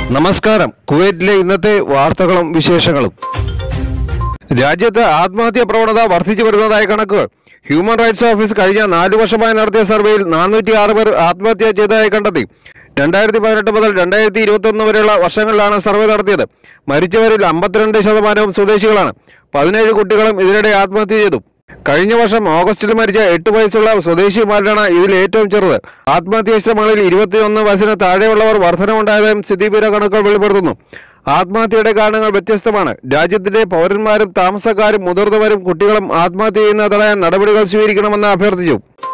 നമസ്കാരം കുവൈറ്റിലെ ഇന്നത്തെ വാർത്തകളും വിശേഷങ്ങളും രാജ്യത്ത് ആത്മഹത്യാ പ്രവണത വർദ്ധിച്ചു വരുന്നതായ കണക്കുകൾ ഹ്യൂമൻ റൈറ്റ്സ് ഓഫീസ് കഴിഞ്ഞ നാലു വർഷമായി നടത്തിയ സർവേയിൽ നാനൂറ്റി ആറ് പേർ ആത്മഹത്യ ചെയ്തതായി കണ്ടെത്തി രണ്ടായിരത്തി പതിനെട്ട് മുതൽ രണ്ടായിരത്തി ഇരുപത്തി ഒന്ന് വരെയുള്ള വർഷങ്ങളിലാണ് സർവേ നടത്തിയത് മരിച്ചവരിൽ അമ്പത്തിരണ്ട് ശതമാനവും സ്വദേശികളാണ് പതിനേഴ് കുട്ടികളും ഇതിനിടെ ആത്മഹത്യ ചെയ്തു കഴിഞ്ഞ വർഷം ഓഗസ്റ്റിൽ മരിച്ച എട്ട് വയസ്സുള്ള സ്വദേശിമാരിലാണ് ഇതിൽ ഏറ്റവും ചെറുത് ആത്മഹത്യാ ശ്രമങ്ങളിൽ ഇരുപത്തിയൊന്ന് വയസ്സിന് താഴെയുള്ളവർ വർധനമുണ്ടായതായും സ്ഥിതിവിവര കണക്കുകൾ വെളിപ്പെടുത്തുന്നു ആത്മഹത്യയുടെ കാരണങ്ങൾ വ്യത്യസ്തമാണ് രാജ്യത്തിന്റെ പൗരന്മാരും താമസക്കാരും മുതിർന്നവരും കുട്ടികളും ആത്മഹത്യ ചെയ്യുന്നത് തടയാൻ നടപടികൾ സ്വീകരിക്കണമെന്ന് അഭ്യർത്ഥിച്ചു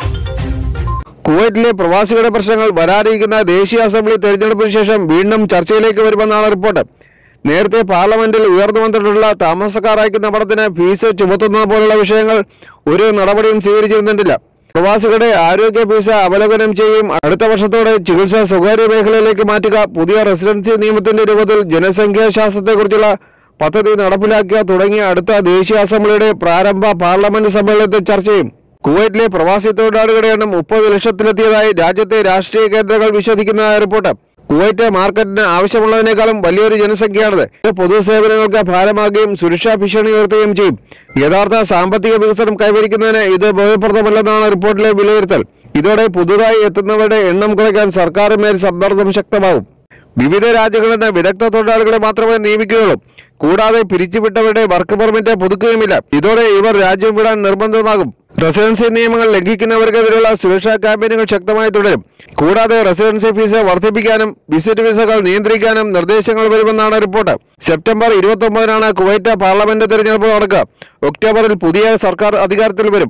കുവൈറ്റിലെ പ്രവാസികളുടെ പ്രശ്നങ്ങൾ വരാനിരിക്കുന്ന ദേശീയ അസംബ്ലി തെരഞ്ഞെടുപ്പിന് ശേഷം വീണ്ടും ചർച്ചയിലേക്ക് വരുമെന്നാണ് റിപ്പോർട്ട് നേരത്തെ പാർലമെന്റിൽ ഉയർന്നു വന്നിട്ടുള്ള താമസക്കാർ അയക്കുന്ന പണത്തിന് ഫീസ് ചുമത്തുന്നത് പോലുള്ള വിഷയങ്ങൾ ഒരു നടപടിയും സ്വീകരിച്ചിരുന്നിട്ടില്ല പ്രവാസികളുടെ ആരോഗ്യ ഫീസ് അവലോകനം ചെയ്യുകയും അടുത്ത വർഷത്തോടെ ചികിത്സ സ്വകാര്യ മേഖലയിലേക്ക് മാറ്റുക പുതിയ റെസിഡൻസി നിയമത്തിന്റെ രൂപത്തിൽ ജനസംഖ്യാശാസ്ത്രത്തെക്കുറിച്ചുള്ള പദ്ധതി നടപ്പിലാക്കുക തുടങ്ങിയ അടുത്ത ദേശീയ അസംബ്ലിയുടെ പ്രാരംഭ പാർലമെന്റ് സമ്മേളനത്തിൽ ചർച്ച ചെയ്യും കുവൈറ്റിലെ പ്രവാസി തൊഴിലാളികളുടെ എണ്ണം മുപ്പത് ലക്ഷത്തിലെത്തിയതായി രാജ്യത്തെ രാഷ്ട്രീയ കേന്ദ്രങ്ങൾ വിശ്വസിക്കുന്നതായ റിപ്പോർട്ട് കുവൈറ്റ് മാർക്കറ്റിന് ആവശ്യമുള്ളതിനേക്കാളും വലിയൊരു ജനസംഖ്യയാണിത് ഇത് പൊതുസേവനങ്ങൾക്ക് ഭാരമാകുകയും സുരക്ഷാ ഭീഷണി ഉയർത്തുകയും ചെയ്യും യഥാർത്ഥ സാമ്പത്തിക വികസനം കൈവരിക്കുന്നതിന് ഇത് ഉപയോഗപ്രദമല്ലെന്നാണ് റിപ്പോർട്ടിലെ വിലയിരുത്തൽ ഇതോടെ പുതുതായി എത്തുന്നവരുടെ എണ്ണം കുറയ്ക്കാൻ സർക്കാരിന്മേൽ സമ്മർദ്ദം ശക്തമാകും വിവിധ രാജ്യങ്ങളിൽ നിന്ന് വിദഗ്ധ തൊഴിലാളികളെ മാത്രമേ നിയമിക്കുകയുള്ളൂ കൂടാതെ പിരിച്ചുവിട്ടവരുടെ വർക്ക് പെർമിറ്റ് പുതുക്കുകയുമില്ല ഇതോടെ ഇവർ രാജ്യം വിടാൻ നിർബന്ധിതമാകും റെസിഡൻസി നിയമങ്ങൾ ലംഘിക്കുന്നവർക്കെതിരെയുള്ള സുരക്ഷാ ക്യാമ്പയിനുകൾ ശക്തമായി തുടരും കൂടാതെ റെസിഡൻസി ഫീസ് വർദ്ധിപ്പിക്കാനും വിസിറ്റ് വിസകൾ നിയന്ത്രിക്കാനും നിർദ്ദേശങ്ങൾ വരുമെന്നാണ് റിപ്പോർട്ട് സെപ്റ്റംബർ ഇരുപത്തി ഒമ്പതിനാണ് കുവൈറ്റ് പാർലമെന്റ് തെരഞ്ഞെടുപ്പ് നടക്കുക ഒക്ടോബറിൽ പുതിയ സർക്കാർ അധികാരത്തിൽ വരും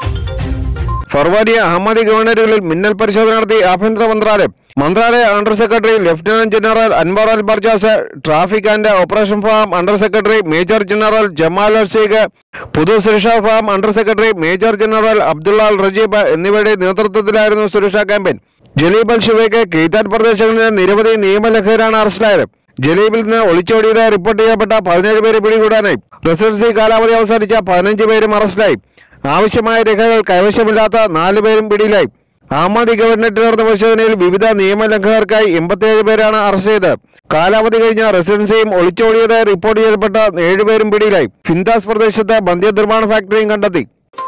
ഫർവാനിയ അഹമ്മദി ഗവർണറുകളിൽ മിന്നൽ പരിശോധന നടത്തി ആഭ്യന്തര മന്ത്രാലയം മന്ത്രാലയ under secretary lieutenant general Anwar Al Barjas traffic and operation ഫാം under secretary major general Jamal Al Sheikh പൊതുസുരക്ഷാ ഫാം under secretary major general Abdullah Al Rajeeb എന്നിവരുടെ നേതൃത്വത്തിലായിരുന്നു സുരക്ഷാ ക്യാമ്പയിൻ ജലീബ് അൽ ഷുബൈക്ക് കെയ്ത്താൻ പ്രദേശങ്ങളിൽ നിന്ന് നിരവധി നിയമലംഘകരാണ് അറസ്റ്റിലായത് ജലീബിൽ നിന്ന് ഒളിച്ചോടിയതായി റിപ്പോർട്ട് ചെയ്യപ്പെട്ട പതിനേഴ് പേരെ പിടികൂടാനായി റെസിഡൻസി കാലാവധി അവസാനിച്ച പതിനഞ്ച് പേരും അറസ്റ്റിലായി ആവശ്യമായ രേഖകൾ കൈവശമില്ലാത്ത നാല് പേരും പിടിയിലായി അഹമ്മദി ഗവൺമെന്റ് നടന്ന പരിശോധനയിൽ വിവിധ നിയമലംഘകർക്കായി എൺപത്തിയേഴ് പേരാണ് അറസ്റ്റ് ചെയ്തത് കാലാവധി കഴിഞ്ഞ റെസിഡൻസിയും ഒളിച്ചോടിയതായി റിപ്പോർട്ട് ചെയ്യപ്പെട്ട ഏഴുപേരും പിടിയിലായി ഫിൻദാസ് പ്രദേശത്ത് മദ്യനിർമ്മാണ ഫാക്ടറിയും കണ്ടെത്തി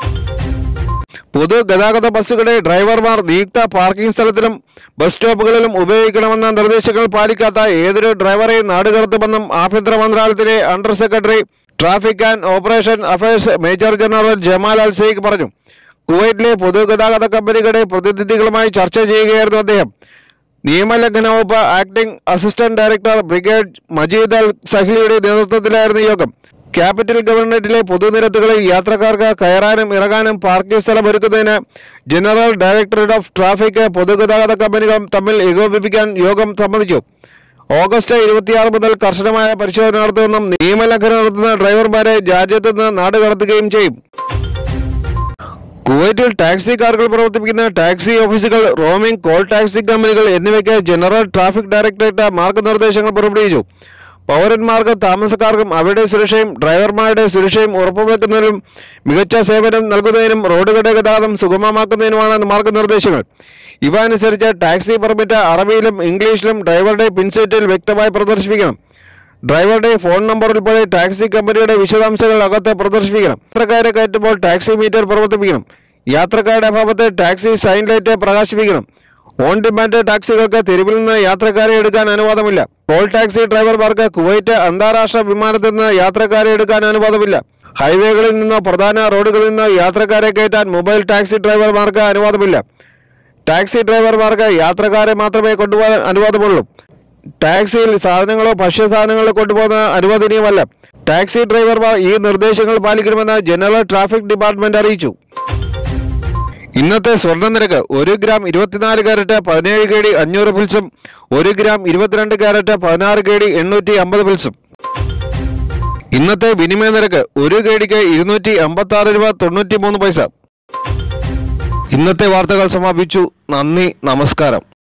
പൊതുഗതാഗത ബസ്സുകളുടെ ഡ്രൈവർമാർ നിയുക്ത പാർക്കിംഗ് സ്ഥലത്തിലും ബസ് സ്റ്റോപ്പുകളിലും ഉപയോഗിക്കണമെന്ന നിർദ്ദേശങ്ങൾ പാലിക്കാത്ത ഏതൊരു ഡ്രൈവറെയും നാടുകടത്തുമെന്നും ആഭ്യന്തര മന്ത്രാലയത്തിലെ under secretary traffic and operation affairs major general Jamal Al Sheikh പറഞ്ഞു കുവൈറ്റിലെ പൊതുഗതാഗത കമ്പനികളുടെ പ്രതിനിധികളുമായി ചർച്ച ചെയ്യുകയായിരുന്നു അദ്ദേഹം നിയമലംഘന വകുപ്പ് acting assistant director brigade Majeed Al സഹ്ലിയുടെ നേതൃത്വത്തിലായിരുന്നു യോഗം ക്യാപിറ്റൽ ഗവർണറേറ്റിലെ പൊതുനിരത്തുകളിൽ യാത്രക്കാർക്ക് കയറാനും ഇറങ്ങാനും പാർക്കിംഗ് സ്ഥലം ഒരുക്കുന്നതിന് ജനറൽ ഡയറക്ടറേറ്റ് ഓഫ് ട്രാഫിക് പൊതുഗതാഗത കമ്പനികൾ തമ്മിൽ ഏകോപിപ്പിക്കാൻ യോഗം സമ്മതിച്ചു ഓഗസ്റ്റ് ഇരുപത്തിയാറ് മുതൽ കർശനമായ പരിശോധന നടത്തുമെന്നും നിയമലംഘനം നടത്തുന്ന ഡ്രൈവർമാരെ രാജ്യത്ത് നിന്ന് നാടുകടത്തുകയും ചെയ്യും കുവൈറ്റിൽ ടാക്സി കാറുകൾ പ്രവർത്തിപ്പിക്കുന്ന ടാക്സി ഓഫീസുകൾ റോമിംഗ് കോൾ ടാക്സി കമ്പനികൾ എന്നിവയ്ക്ക് ജനറൽ ട്രാഫിക് ഡയറക്ടറേറ്റ് മാർഗനിർദ്ദേശങ്ങൾ പുറപ്പെടുവിച്ചു പൗരന്മാർക്കും താമസക്കാർക്കും അവരുടെ സുരക്ഷയും ഡ്രൈവർമാരുടെ സുരക്ഷയും ഉറപ്പുവെക്കുന്നതിനും മികച്ച സേവനം നൽകുന്നതിനും റോഡുകളുടെ ഗതാഗതം സുഗമമാക്കുന്നതിനുമാണ് മാർഗനിർദ്ദേശങ്ങൾ ഇവ അനുസരിച്ച് ടാക്സി പെർമിറ്റ് അറബിയിലും ഇംഗ്ലീഷിലും ഡ്രൈവറുടെ പിൻസീറ്റിൽ വ്യക്തമായി പ്രദർശിപ്പിക്കണം ഡ്രൈവറുടെ ഫോൺ നമ്പർ ഉൾപ്പെടെ ടാക്സി കമ്പനിയുടെ വിശദാംശങ്ങൾ അകത്ത് പ്രദർശിപ്പിക്കണം യാത്രക്കാരെ കയറ്റുമ്പോൾ ടാക്സി മീറ്റർ പ്രവർത്തിപ്പിക്കണം യാത്രക്കാരുടെ അഭാവത്ത് ടാക്സി സൈൻ ലൈറ്റ് പ്രകാശിപ്പിക്കണം ഓൺ ഡിമാൻഡ് ടാക്സികൾക്ക് തെരുവിൽ നിന്ന് യാത്രക്കാരെ എടുക്കാൻ അനുവാദമില്ല കോൾ ടാക്സി ഡ്രൈവർമാർക്ക് കുവൈറ്റ് അന്താരാഷ്ട്ര വിമാനത്തിൽ നിന്ന് യാത്രക്കാരെ എടുക്കാൻ അനുവാദമില്ല ഹൈവേകളിൽ നിന്ന് പ്രധാന റോഡുകളിൽ നിന്ന് യാത്രക്കാരെ കയറ്റാൻ മൊബൈൽ ടാക്സി ഡ്രൈവർമാർക്ക് അനുവാദമില്ല ടാക്സി ഡ്രൈവർമാർക്ക് യാത്രക്കാരെ മാത്രമേ കൊണ്ടുപോകാൻ അനുവാദമുള്ളൂ ടാക്സിയിൽ സാധനങ്ങളോ ഭക്ഷ്യസാധനങ്ങളോ കൊണ്ടുപോകുന്ന അനുവദനീയമല്ല ടാക്സി ഡ്രൈവർമാർ ഈ നിർദ്ദേശങ്ങൾ പാലിക്കണമെന്ന് ജനറൽ ട്രാഫിക് ഡിപ്പാർട്ട്മെന്റ് അറിയിച്ചു ഇന്നത്തെ സ്വർണ്ണ നിരക്ക് ഒരു ഗ്രാം ഇരുപത്തിനാല് കാരറ്റ് പതിനേഴ് കെ ഡി അഞ്ഞൂറ് പിൽസും ഒരു ഗ്രാം ഇരുപത്തിരണ്ട് കാരറ്റ് പതിനാറ് കെ ഡി എണ്ണൂറ്റി അമ്പത് പിൽസും ഇന്നത്തെ വിനിമയ നിരക്ക് ഒരു കെ ഡിക്ക് ഇരുന്നൂറ്റി അമ്പത്തി ആറ് രൂപ തൊണ്ണൂറ്റി മൂന്ന് പൈസ ഇന്നത്തെ വാർത്തകൾ സമാപിച്ചു നന്ദി നമസ്കാരം